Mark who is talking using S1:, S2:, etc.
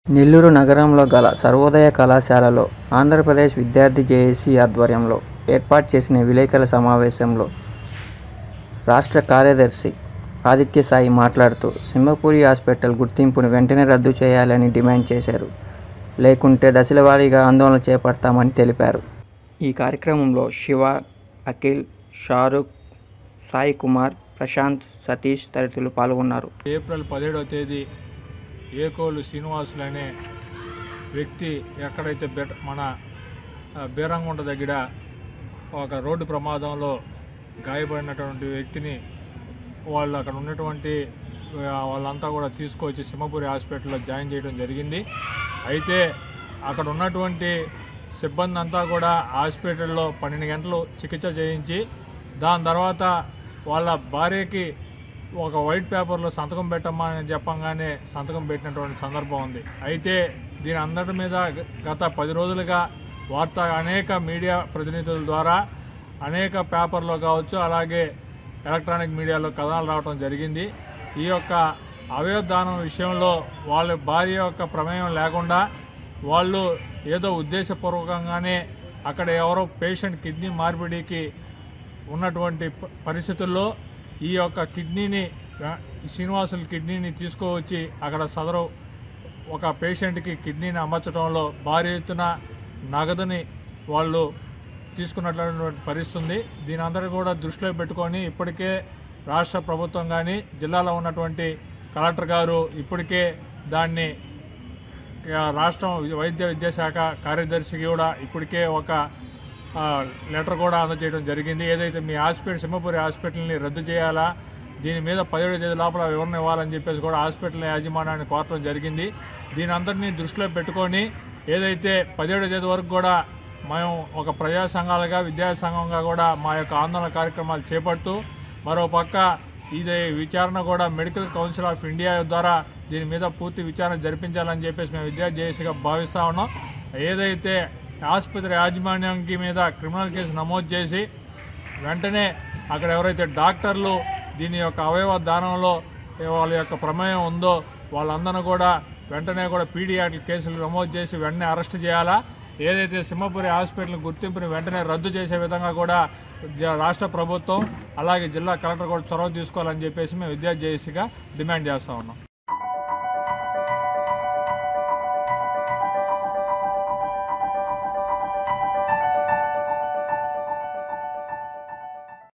S1: నెల్లూరు నగరంలో గల సర్వోదయ కళాశాలలో ఆంధ్రప్రదేశ్ విద్యార్థి జేఏసీ ఆధ్వర్యంలో ఏర్పాటు చేసిన విలేకరుల సమావేశంలో రాష్ట్ర కార్యదర్శి ఆదిత్య సాయి మాట్లాడుతూ సింహపురి హాస్పిటల్ గుర్తింపును వెంటనే రద్దు చేయాలని డిమాండ్ చేశారు లేకుంటే దశలవారీగా ఆందోళన చేపడతామని తెలిపారు ఈ కార్యక్రమంలో శివ అఖిల్ షారుఖ్ సాయి కుమార్ ప్రశాంత్ సతీష్ తదితరులు పాల్గొన్నారు
S2: ఏప్రిల్ పదిహేడవ తేదీ ఏకోలు శ్రీనివాసులు అనే వ్యక్తి ఎక్కడైతే బెట మన ఆ, బీరంగుంట దగ్గర ఒక రోడ్డు ప్రమాదంలో గాయపడినటువంటి వ్యక్తిని వాళ్ళు అక్కడ ఉన్నటువంటి ఆ, వాళ్ళంతా కూడా తీసుకొచ్చి సింహపురి హాస్పిటల్లో జాయిన్ చేయడం జరిగింది అయితే అక్కడ ఉన్నటువంటి సిబ్బంది అంతా కూడా హాస్పిటల్లో పన్నెండు గంటలు చికిత్స చేయించి దాని తర్వాత వాళ్ళ భార్యకి ఒక వైట్ పేపర్లో సంతకం పెట్టమ్మా అని చెప్పంగానే సంతకం పెట్టినటువంటి సందర్భం ఉంది అయితే దీని అందరి మీద గ- గత పది రోజులుగా వార్త అనేక మీడియా ప్రతినిధుల ద్వారా అనేక పేపర్లో కావచ్చు అలాగే ఎలక్ట్రానిక్ మీడియాలో కథనాలు రావడం జరిగింది ఈ యొక్క అవయవదానం విషయంలో వాళ్ళ భార్య యొక్క ప్రమేయం లేకుండా వాళ్ళు ఏదో ఉద్దేశపూర్వకంగానే అక్కడ ఎవరో పేషెంట్ కిడ్నీ మార్పిడికి ఉన్నటువంటి ప- పరిస్థితుల్లో ఈ యొక్క కిడ్నీని ఆ, శ్రీనివాసుల కిడ్నీని తీసుకువచ్చి అక్కడ సదరు ఒక పేషెంట్కి కిడ్నీని అమర్చడంలో భారీ ఎత్తున నగదుని వాళ్ళు తీసుకున్నటువంటి పరిస్థితి ఉంది దీని అందరూ కూడా దృష్టిలో పెట్టుకొని ఇప్పటికే రాష్ట్ర ప్రభుత్వం కానీ జిల్లాలో ఉన్నటువంటి కలెక్టర్ గారు ఇప్పటికే దాన్ని ఆ, రాష్ట్రం వైద్య విద్యాశాఖ కార్యదర్శికి కూడా ఇప్పటికే ఒక ఆ, లెటర్ కూడా అందజేయడం జరిగింది ఏదైతే మీ హాస్పిటల్ సింహపురి హాస్పిటల్ని రద్దు చేయాలా దీని మీద పదిహేడు తేదీ లోపల వివరణ ఇవ్వాలని చెప్పేసి కూడా హాస్పిటల్ యాజమాన్యాన్ని కోరటం జరిగింది దీని అందరినీ దృష్టిలో పెట్టుకొని ఏదైతే పదిహేడు తేదీ వరకు కూడా మేము ఒక ప్రజా సంఘాలుగా విద్యా సంఘంగా కూడా మా యొక్క ఆందోళన కార్యక్రమాలు చేపడుతూ మరో పక్క ఇది విచారణ కూడా మెడికల్ కౌన్సిల్ ఆఫ్ ఇండియా ద్వారా దీని మీద పూర్తి విచారణ జరిపించాలని చెప్పేసి మేము విద్యా జేఏసీగా భావిస్తా ఉన్నాం ఏదైతే ఆసుపత్రి యాజమాన్యానికి మీద క్రిమినల్ కేసు నమోదు చేసి వెంటనే అక్కడ ఎవరైతే డాక్టర్లు దీని యొక్క అవయవ దానంలో వాళ్ళ యొక్క ప్రమేయం ఉందో వాళ్ళందరినీ కూడా వెంటనే కూడా పీడియాట్రిక్ కేసులు నమోదు చేసి వెంటనే అరెస్ట్ చేయాలా ఏదైతే సింహపురి హాస్పిటల్ గుర్తింపుని వెంటనే రద్దు చేసే విధంగా కూడా జ- రాష్ట్ర ప్రభుత్వం అలాగే జిల్లా కలెక్టర్ కూడా చొరవ తీసుకోవాలని చెప్పేసి మేము విద్యా జేఏసీగా డిమాండ్ చేస్తా ఉన్నాం